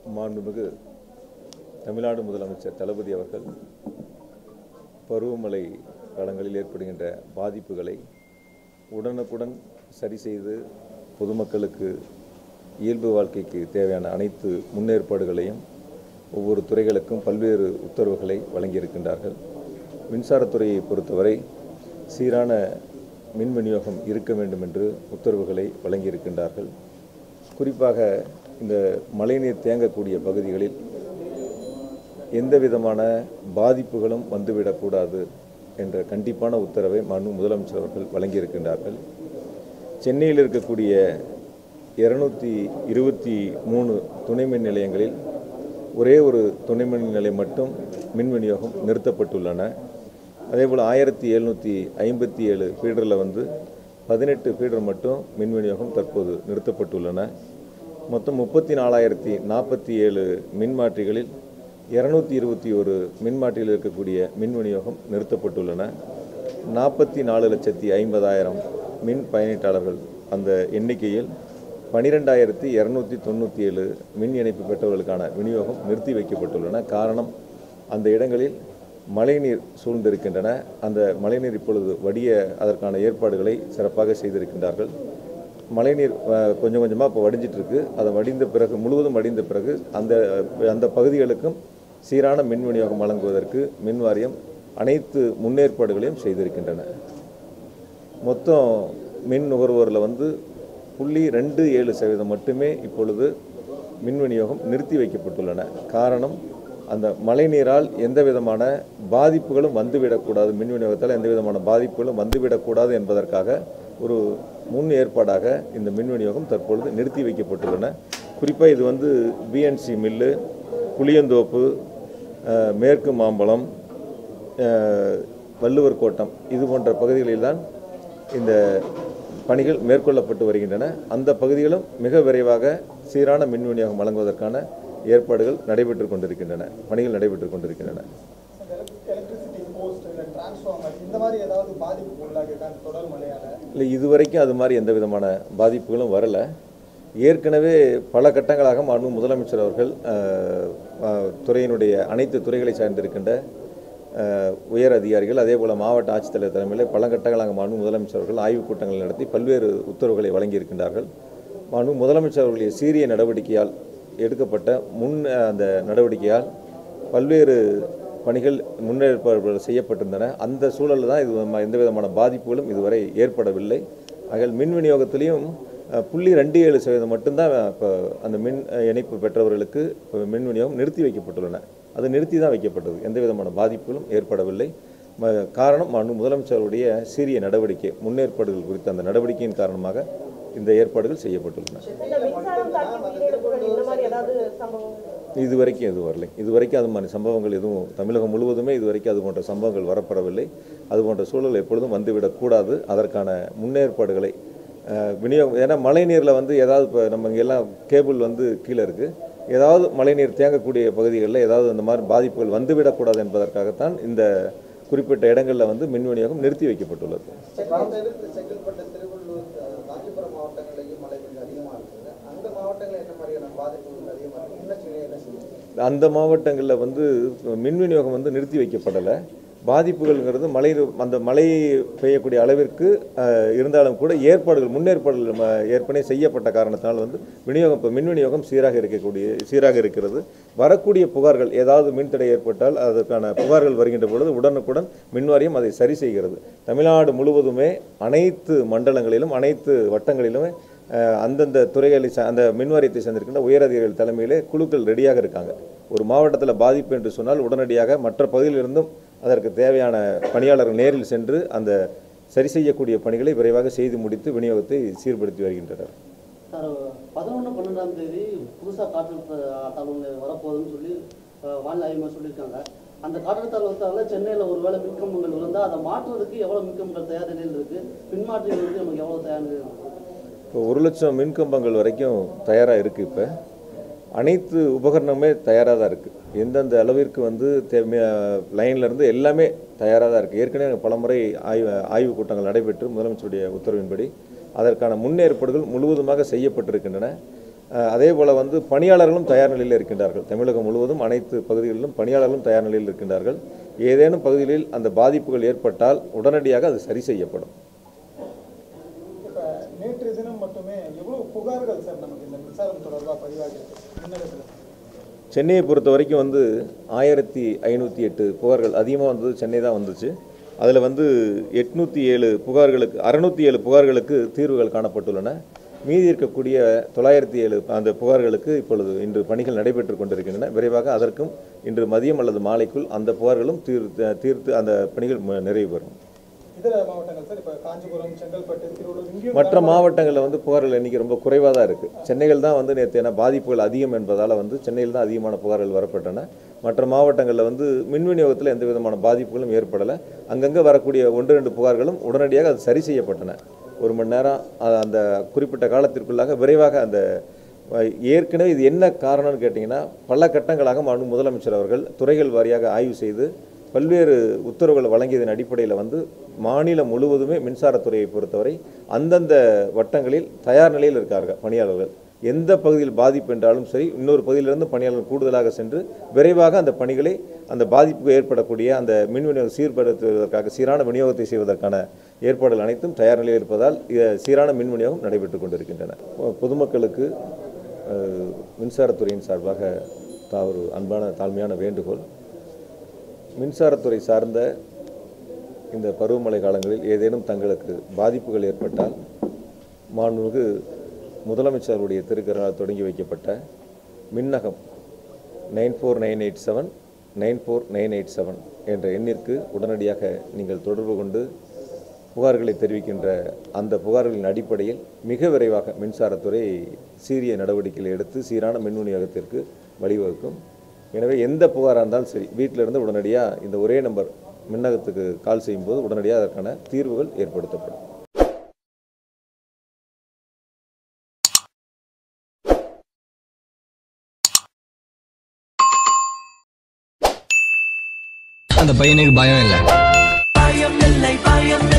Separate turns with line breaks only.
மாண்புமிகு தமிழ்நாடு முதலமைச்சர் தளபதி அவர்கள் பருவமழை காலங்களில் ஏற்படுகின்ற பாதிப்புகளை உடனுக்குடன் சரி செய்து பொதுமக்களுக்கு இயல்பு வாழ்க்கைக்கு தேவையான அனைத்து முன்னேற்பாடுகளையும் ஒவ்வொரு துறைகளுக்கும் பல்வேறு உத்தரவுகளை வழங்கியிருக்கின்றார்கள் மின்சாரத்துறையை பொறுத்தவரை சீரான மின் விநியோகம் இருக்க வேண்டும் என்று உத்தரவுகளை வழங்கியிருக்கின்றார்கள் குறிப்பாக இந்த மழைநீர் தேங்கக்கூடிய பகுதிகளில் எந்த விதமான பாதிப்புகளும் வந்துவிடக்கூடாது என்ற கண்டிப்பான உத்தரவை மனு முதலமைச்சர் அவர்கள் வழங்கியிருக்கின்றார்கள் சென்னையில் இருக்கக்கூடிய இருநூத்தி இருபத்தி மூணு துணை மின் நிலையங்களில் ஒரே ஒரு துணை மின் நிலையம் மட்டும் மின் விநியோகம் நிறுத்தப்பட்டுள்ளன அதேபோல் ஆயிரத்தி எழுநூற்றி ஐம்பத்தி ஏழு ஃபீடரில் வந்து பதினெட்டு ஃபீடர் மட்டும் மின் விநியோகம் தற்போது நிறுத்தப்பட்டுள்ளன மொத்தம் முப்பத்தி நாலாயிரத்தி நாற்பத்தி ஏழு மின்மாற்றிகளில் இரநூத்தி இருபத்தி ஒரு மின்மாற்றியில் இருக்கக்கூடிய மின் விநியோகம் நிறுத்தப்பட்டுள்ளன நாற்பத்தி நாலு லட்சத்தி ஐம்பதாயிரம் மின் பயனீட்டாளர்கள் அந்த எண்ணிக்கையில் பனிரெண்டாயிரத்தி இரநூத்தி தொண்ணூற்றி ஏழு மின் இணைப்பு பெற்றவர்களுக்கான விநியோகம் நிறுத்தி வைக்கப்பட்டுள்ளன காரணம் அந்த இடங்களில் மழைநீர் சூழ்ந்திருக்கின்றன அந்த மழைநீர் இப்பொழுது வடிய அதற்கான ஏற்பாடுகளை சிறப்பாக செய்திருக்கின்றார்கள் மழைநீர் அஹ், கொஞ்சம் கொஞ்சமாக இப்போ வடிஞ்சிட்டு இருக்கு அதை வடிந்த பிறகு முழுவதும் வடிந்த பிறகு அந்த அந்த பகுதிகளுக்கும் சீரான மின் விநியோகம் வழங்குவதற்கு மின் வாரியம் அனைத்து முன்னேற்பாடுகளையும் செய்திருக்கின்றன மொத்தம் மின் நுகர்வோரில் வந்து புள்ளி ரெண்டு ஏழு சதவீதம் மட்டுமே இப்பொழுது மின் விநியோகம் நிறுத்தி வைக்கப்பட்டுள்ளன காரணம் அந்த மழைநீரால் எந்த விதமான பாதிப்புகளும் வந்துவிடக்கூடாது மின் விநியோகத்தால் எந்த விதமான பாதிப்புகளும் வந்துவிடக்கூடாது என்பதற்காக ஒரு முன் ஏற்பாடாக இந்த மின் விநியோகம் தற்பொழுது நிறுத்தி வைக்கப்பட்டுள்ளன குறிப்பாக இது வந்து பிஎன்சி மில்லு புளியந்தோப்பு அஹ், மேற்கு மாம்பலம் அஹ், வள்ளுவர் கோட்டம் இது போன்ற பகுதிகளில்தான் இந்த பணிகள் மேற்கொள்ளப்பட்டு வருகின்றன அந்த பகுதிகளும் மிக விரைவாக சீரான மின் விநியோகம் வழங்குவதற்கான ஏற்பாடுகள் நடைபெற்று கொண்டிருக்கின்றன பணிகள் நடைபெற்று கொண்டிருக்கின்றன
எலக்ட்ரிசிட்டி போஸ்ட் இல்லை டிரான்ஸ்ஃபார்மர் இந்த மாதிரி ஏதாவது பாதிப்பு உள்ளாகிருக்கான் தொடர் மழையால
இல்லை இதுவரைக்கும் அது மாதிரி எந்த விதமான பாதிப்புகளும் வரலை ஏற்கனவே பல கட்டங்களாக மாண்பு முதலமைச்சர் அவர்கள் அஹ், அஹ், துறையினுடைய அனைத்து துறைகளை சார்ந்திருக்கின்ற அஹ், உயர் அதிகாரிகள் அதே போல் மாவட்ட ஆட்சித்தலைவர் தலைமையில் பல கட்டங்களாக மாண்பு முதலமைச்சர் அவர்கள் ஆய்வுக் கூட்டங்கள் நடத்தி பல்வேறு உத்தரவுகளை வழங்கியிருக்கின்றார்கள் மாண்பு முதலமைச்சர் அவர்களுடைய சீரிய நடவடிக்கையால் எடுக்கப்பட்ட முன் அஹ், அந்த நடவடிக்கையால் பல்வேறு பணிகள் முன்னேற்பாடுகள் செய்யப்பட்டிருந்தன அந்த சூழலில் தான் இது ம- எந்த விதமான பாதிப்புகளும் இதுவரை ஏற்படவில்லை ஆகையால் மின் விநியோகத்திலையும் அஹ், புள்ளி ரெண்டு ஏழு சதவீதம் மட்டும்தான் இப்போ அந்த மின் அஹ், இணைப்பு பெற்றவர்களுக்கு இப்போ மின் விநியோகம் நிறுத்தி வைக்கப்பட்டுள்ளன அது நிறுத்தி தான் வைக்கப்பட்டது எந்த விதமான பாதிப்புகளும் ஏற்படவில்லை ம- காரணம் மாண்பு முதலமைச்சருடைய சீரிய நடவடிக்கை முன்னேற்பாடுகள் குறித்த அந்த நடவடிக்கையின் காரணமாக இந்த ஏற்பாடுகள் செய்யப்பட்டுள்ளன
இந்த மின்சாரம் தாக்கி உயிரிழப்புகள் இந்த மாதிரி ஏதாவது சம்பவங்கள்
இது வரைக்கும் எதுவும் வரலை இது வரைக்கும் அது மாதிரி சம்பவங்கள் எதுவும் தமிழகம் முழுவதுமே இது வரைக்கும் அது போன்ற சம்பவங்கள் வரப்படவில்லை அது போன்ற சூழல் எப்பொழுதும் வந்துவிடக்கூடாது அதற்கான முன்னேற்பாடுகளை அஹ், விநியோகம் ஏன்னா மழைநீரில் வந்து ஏதாவது இப்போ நம்ம இங்கெல்லாம் கேபிள் வந்து கீழே இருக்குது ஏதாவது மழைநீர் தேங்கக்கூடிய பகுதிகளில் ஏதாவது அந்த மாதிரி பாதிப்புகள் வந்துவிடக்கூடாது என்பதற்காகத்தான் இந்த குறிப்பிட்ட இடங்களில் வந்து மின் விநியோகம் நிறுத்தி வைக்கப்பட்டுள்ளது
சென்னை தவிர்த்து செங்கல்பட்டு திருவள்ளூர் அஹ், காஞ்சிபுரம் மாவட்டங்களையும் மழை கொஞ்சம் அதிகமாக இருக்குது அந்த மாவட்டங்களில் என்ன மாதிரியான பாதிப்புகள் அதிகமாக இருக்குது முன்னெச்சரிக்கை என்ன செய்யும்
அந்த மாவட்டங்களில் வந்து மின் விநியோகம் வந்து நிறுத்தி வைக்கப்படலை பாதிப்புகள்ங்கிறது மழை அந்த மழை பெய்யக்கூடிய அளவிற்கு அஹ், இருந்தாலும் கூட ஏற்பாடுகள் முன்னேற்பாடுகள் ம- ஏற்கனவே செய்யப்பட்ட காரணத்தினால் வந்து விநியோகம் இப்போ மின் விநியோகம் சீராக இருக்கக்கூடிய சீராக இருக்கிறது வரக்கூடிய புகார்கள் ஏதாவது மின்தடை ஏற்பட்டால் அதற்கான புகார்கள் வருகின்ற பொழுது உடனுக்குடன் மின் வாரியம் அதை சரி செய்கிறது தமிழ்நாடு முழுவதுமே அனைத்து மண்டலங்களிலும் அனைத்து வட்டங்களிலுமே அஹ், அந்தந்த துறைகளை சா- அந்த மின்வாரியத்தை சேர்ந்திருக்கின்ற உயரதிகாரிகள் தலைமையிலே குழுக்கள் ரெடியாக இருக்காங்க ஒரு மாவட்டத்தில் பாதிப்பு என்று சொன்னால் உடனடியாக மற்ற பகுதியிலிருந்தும் அதற்கு தேவையான பணியாளர்கள் நேரில் சென்று அந்த சரி செய்யக்கூடிய பணிகளை விரைவாக செய்து முடித்து விநியோகத்தை சீர்படுத்தி வருகின்றனர்
சார் பதினொன்று பன்னெண்டாம் தேதி புதுசாக காற்றழுத்த தாழ்வு வரப்போகுதுன்னு சொல்லி அஹ், வானிலை ஆய்வு மையம் சொல்லியிருக்காங்க அந்த காற்றழுத்த தாழ்வுத்தால சென்னையில் ஒருவேளை மின்கம்பங்கள் விழுந்தால் அதை மாற்றுவதற்கு எவ்வளோ மின்கம்பங்கள் தயார் நிலையில் இருக்குது பின்மாற்றிகள் வந்து நமக்கு எவ்வளோ தயார் நிலையில் இருக்கு
இப்போ ஒரு லட்சம் மின்கம்பங்கள் வரைக்கும் தயாராக இருக்குது இப்போ அனைத்து உபகரணமுமே தயாராக தான் இருக்குது எந்தெந்த அளவிற்கு வந்து லைனில் இருந்து எல்லாமே தயாராக தான் இருக்குது ஏற்கனவே பலமுறை ஆய்வு ஆய்வுக் கூட்டங்கள் நடைபெற்று முதலமைச்சருடைய உத்தரவின்படி அதற்கான முன்னேற்பாடுகள் முழுவதுமாக செய்யப்பட்டிருக்கின்றன அஹ், அதே போல் வந்து பணியாளர்களும் தயார் நிலையில் இருக்கின்றார்கள் தமிழகம் முழுவதும் அனைத்து பகுதிகளிலும் பணியாளர்களும் தயார் நிலையில் இருக்கின்றார்கள் ஏதேனும் பகுதிகளில் அந்த பாதிப்புகள் ஏற்பட்டால் உடனடியாக அது சரி செய்யப்படும்
இப்ப நேற்று தினம் மட்டுமே எவ்வளவு புகார்கள் சார் நமக்கு இந்த மின்சாரம் தொடர்பாக பதிவாகிருக்கு மின்னகத்தில்
சென்னையை பொறுத்த வரைக்கும் வந்து ஆயிரத்தி ஐநூற்றி எட்டு புகார்கள் அதிகமாக வந்தது சென்னை தான் வந்துச்சு அதில் வந்து எட்நூற்றி ஏழு புகார்களுக்கு அறநூற்றி ஏழு புகார்களுக்கு தீர்வுகள் காணப்பட்டுள்ளன மீதி இருக்கக்கூடிய தொள்ளாயிரத்தி ஏழு அந்த புகார்களுக்கு இப்பொழுது இன்று பணிகள் நடைபெற்று கொண்டிருக்கின்றன விரைவாக அதற்கும் இன்று மதியம் அல்லது மாலைக்குள் அந்த புகார்களும் தீர்த்து தீர்த்து அந்த பணிகள் ம- நிறைவு பெறும்
இதர மாவட்டங்கள் சார் இப்ப காஞ்சிபுரம் செங்கல்பட்டு திருவள்ளூர் இங்கேயும்
மற்ற மாவட்டங்களில் வந்து புகார்கள் எண்ணிக்கை ரொம்ப குறைவாக தான் இருக்குது சென்னையில் தான் வந்து நேற்று ஏன்னா பாதிப்புகள் அதிகம் என்பதால் வந்து சென்னையில் தான் அதிகமான புகார்கள் வரப்பட்டன மற்ற மாவட்டங்களில் வந்து மின் விநியோகத்தில் எந்த விதமான பாதிப்புகளும் ஏற்படலை அங்கங்கே வரக்கூடிய ஒன்று ரெண்டு புகார்களும் உடனடியாக அது சரி செய்யப்பட்டன ஒரு மணி நேரம் அ- அந்த குறிப்பிட்ட காலத்திற்குள்ளாக விரைவாக அந்த அஹ், ஏற்கனவே இது என்ன காரணம்னு கேட்டிங்கன்னா பல கட்டங்களாக மாண்பு முதலமைச்சர் அவர்கள் துறைகள் வாரியாக ஆய்வு செய்து பல்வேறு உத்தரவுகள் வழங்கியதன் அடிப்படையில் வந்து மாநிலம் முழுவதுமே மின்சாரத்துறையை பொறுத்தவரை அந்தந்த வட்டங்களில் தயார் நிலையில் இருக்கார்கள் பணியாளர்கள் எந்த பகுதியில் பாதிப்பு என்றாலும் சரி இன்னொரு பகுதியிலிருந்து பணியாளர்கள் கூடுதலாக சென்று விரைவாக அந்த பணிகளை அந்த பாதிப்பு ஏற்படக்கூடிய அந்த மின் விநியோகம் சீர்படுத்துவதற்காக சீரான விநியோகத்தை செய்வதற்கான ஏற்பாடுகள் அனைத்தும் தயார் நிலையில் இருப்பதால் இ- சீரான மின் விநியோகம் நடைபெற்று கொண்டிருக்கின்றன பொ- பொதுமக்களுக்கு அஹ், மின்சாரத்துறையின் சார்பாக தா- ஒரு அன்பான தாழ்மையான வேண்டுகோள் மின்சாரத்துறை சார்ந்த இந்த பருவமழை காலங்களில் ஏதேனும் தங்களுக்கு பாதிப்புகள் ஏற்பட்டால் மாண்புமிகு முதலமைச்சருடைய திருக்கரால் தொடங்கி வைக்கப்பட்ட Minnagam nine four nine eight seven nine four nine eight seven என்ற எண்ணிற்கு உடனடியாக நீங்கள் தொடர்பு கொண்டு புகார்களை தெரிவிக்கின்ற அந்த புகார்களின் அடிப்படையில் மிக விரைவாக மின்சாரத்துறை சீரிய நடவடிக்கைகளை எடுத்து சீரான மின் விநியோகத்திற்கு வழிவகுக்கும் எனவே எந்த புகாராக இருந்தாலும் சரி வீட்டில இருந்து உடனடியாக இந்த ஒரே நம்பர் மின்னகத்துக்கு கால் செய்யும்போது உடனடியாக அதற்கான தீர்வுகள் ஏற்படுத்தப்படும்
அந்த பையனுக்கு பயம் இல்லை
பயம் இல்லை பயம்